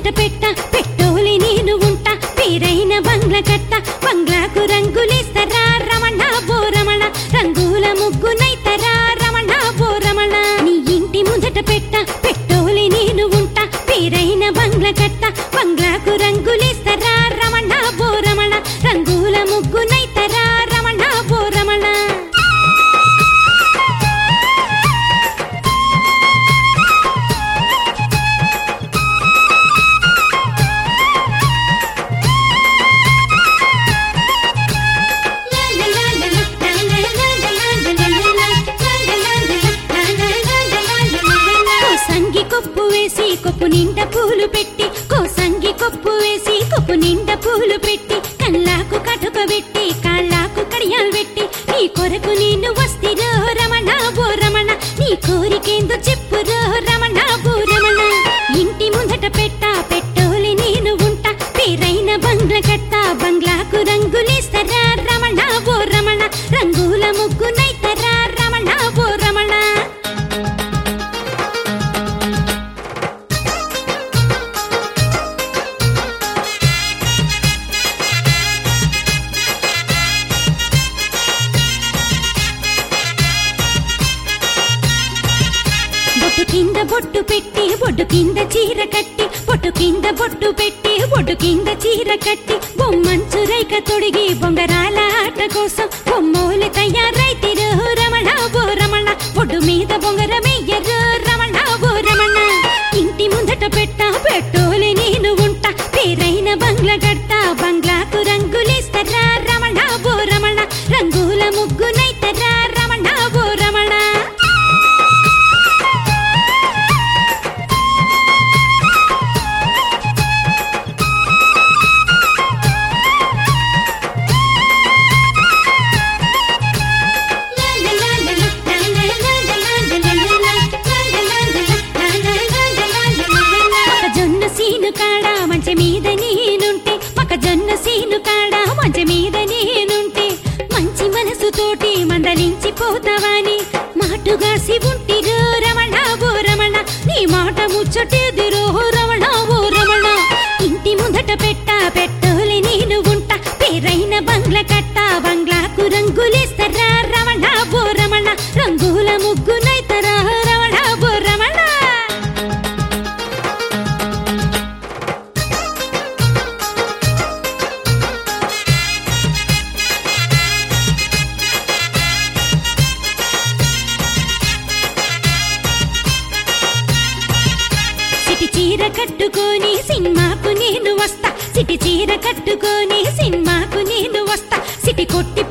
పెట్ట పెట్టోలి నేను ఉంటా పేరైన బంగ్ల కట్ట బంగ్లాకు రంగులేస్తరా రమణ బోరమణ రంగుల ముగ్గునైతరా రమణ బోరమణ నీ ఇంటి ముందట పెట్ట పెట్టోలి నేను ఉంటా పేరైన బంగ్ల కట్ట బంగ్లాకు రంగులేస్తరా రమణ బోరమణ రంగుల ముగ్గునైతరా రమణ బోరమణ కోసంగి కొప్పు వేసి కొప్పు నిండా పూలు పెట్టి కోసంగి కొప్పు వేసి కొప్పు నిండా పూలు పెట్టి కళ్ళాకు కటుక పెట్టి కాళ్ళాకు కడియాలు పెట్టి నీ కొరకు నేను వస్తిరో రమణ బో రమణ నీ కోరికేందో చెప్పురో రమణ బో రమణ ఇంటి ముందట పెట్ట పెట్టోలి నేను ఉంటా పేరైన బంగ్ల కట్ట బంగ్లాకు రంగులేస్తరా రమణ బో రమణ రంగుల ముగ్గునైతరా రమణ బో రమణ బొట్టు కింద బొట్టు పెట్టి బొట్టు కింద చీర కట్టి బొట్టు కింద బొట్టు పెట్టి బొట్టు కింద చీర కట్టి బొమ్మంచు రైక తొడిగి బొంగరాల ఆట కోసం బొమ్మోలు తయారైతిరు రమణ బో రమణ బొడ్డు మీద బొంగరమెయ్యరు రమణ బో రమణ ఇంటి ముందట పెట్ట పెట్టోలి నేను ఉంటా పేరైన బంగ్లా గట్ట బంగ్లాకు రంగులేస్తరా రమణ బో రమణ రంగుల ముగ్గునైతరా రమణ బో రమణ మొక్కజొన్న సీను కాడ మంచి మీద నేనుంటే మొక్కజొన్న సీను కాడ మంచి మీద నేనుంటే మంచి మనసుతోటి మందలించి పోతావాని మాటుగా శివుంటిరో రమణ ఓ రమణ నీ మాట ముచ్చటేదిరో రమణ ఓ రమణ ఇంటి ముందట పెట్ట పెట్టోలి నేను ఉంటా పేరైన బంగ్ల కట్ట బంగ్లాకు రంగులేస్తరా రమణ ఓ రమణ రంగుల ముగ్గునైతరా రమణ ఓ రమణ సిటి చీర కట్టుకొని సినిమాకు నేను వస్తా సిటి చీర కట్టుకొని సినిమాకు నేను వస్తా సిటి కొట్టి